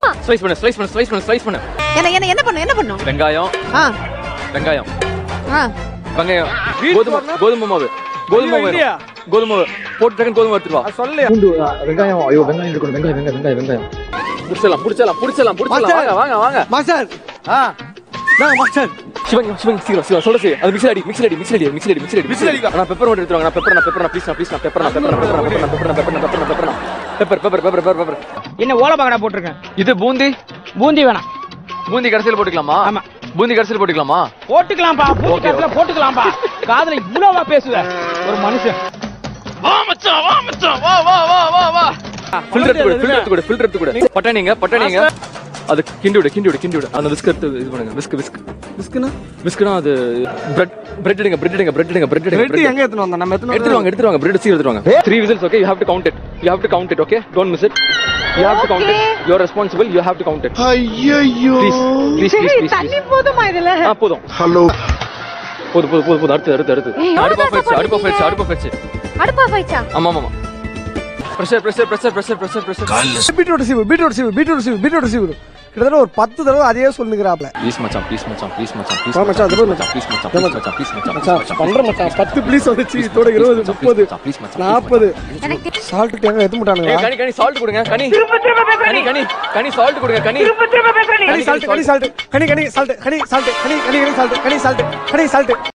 Slice பண்ணு slice பண்ணு slice பண்ணு ஸ்லைஸ் பண்ணு என்ன என்ன என்ன பண்ணும் என்ன பண்ணும் வெங்காயம் ஆ வெங்காயம் ஆ வெங்காயம் கோதுமை கோதுமை மாவு கோதுமை மாவு இல்லையா? கோதுமை மாவு போட்டு டக்குனு கோதுமை எடுத்துட்டு வா சொல்லு பூண்டு ஆ, வெங்காயம் ஐயோ வெங்காயம் இருக்கணும் வெங்காயம் வெங்காயம் வெங்காயம் வெங்காயம் புடிச்சலாம் புடிச்சலாம் புடிச்சலாம் புடிச்சலாம் வாங்க வாங்க வாங்க மாஸ்டர் ஆ நான் மாஸ்டர் சிவங்க சிவங்க சீக்கிரம் சீக்கிரம் சொல்ல செய்ய அது மிக்ஸி அடி மிக்ஸி அடி மிக்ஸி அடி மிக்ஸி அடி மிக்ஸி அடி Mixer அடிக்கா? நான் பெப்பர் மட்டும் எடுத்துவாங்க நான் பெப்பர் நான் பெப்பர் நான் ப்ளீஸ் நான் ப்ளீஸ் நான் பெப்பர் நான் பெப்பர் நான் பெப்பர் நான் பெப்பர் நான் பெப்பர் நான் பெப்பர் நான் pepper pepper pepper pepper pepper pepper என்ன ஓலை பக்கடா போட்டிருக்கேன் இது பூந்தி பூந்தி வேணாம் பூந்தி கடைசியில் போட்டுக்கலாமா ஆமா. பூந்தி கடைசியில் போட்டுக்கலாமா போட்டுக்கலாம்பா பூந்தி கடைசில போட்டுக்கலாம்பா காதுல இவ்வளவா பேசுவ ஒரு மனுஷன் வா மச்சான் வா மச்சான் வா வா வா வா வா ஃபில்டர் எடுத்து கொடு ஃபில்டர் எடுத்து கொடு ஃபில்டர் எடுத்து கொடு பட்டாணிங்க பட்டாணிங்க அது கிண்டி விடு கிண்டி விடு கிண்டி விடு அந்த விஸ்க் எடுத்து இது பண்ணுங்க விஸ்க் விஸ்க் பிஸ்குனா விஸ்க்னா அது பிரெட் பிரெட் எடுங்க பிரெட் எடுங்க பிரெட் எடுங்க பிரெட் எடுங்க ரெட்டி எங்க எடுத்துட்டு வந்தோம் நம்ம எடுத்துட்டு எடுத்துட்டு வாங்க எடுத்துட்டு வாங்க பிரெட் சீ எடுத்துட்டு வாங்க three whistles okay you have to count it you have to count it okay don't miss it you have to count it you are responsible you have to count it ஐயோ please please please please தண்ணி போதுமா இதுல ஆ போதும் hello போதும் போதும் போதும் போதும் அடுத்து அடுத்து அடுத்து ஏய், எவ்வளவு அடுப்பு தான் ஆஃப் ஆயிடுச்சு சாப்பாடு அடுப்பு ஆஃப் ஆயிடுச்சு அடுப்பு ஆஃப் ஆயிடுச்சு அடுப்பா போயிச்சா ஆமா ஆமா pressure pressure pressure pressure pressure pressure beetroot சீவு பீட்ரூட் சீவு பீட்ரூட் சீவு பீட்ரூட் சீவு கிட்டத்தட்ட ஒரு பத்து தடவை அதையே சொல்லுங்கிறாப்ல ப்ளீஸ் மச்சான் ப்ளீஸ் மச்சான் ப்ளீஸ் மச்சான் ப்ளீஸ் வா மச்சான், அது போதும். மச்சான் ப்ளீஸ் மச்சான் ப்ளீஸ் மச்சான் ப்ளீஸ் மச்சான் மச்சான் பண்ற மச்சான் பத்து ப்ளீஸ் வந்துச்சு இதோட இருபது முப்பது ப்ளீஸ் மச்சான் நாற்பது எனக்கு சால்ட் தேங்காய் எடுத்து ஏய், முட்டானுங்களா கனி கனி சால்ட் கொடுங்க கனி கனி கனி கனி சால்ட் கொடுங்க கனி கனி சால்ட் கனி சால்ட் கனி கனி சால்ட் கனி சால்ட் கனி கனி சால்ட் கனி கனி சால்ட் கனி சால்ட்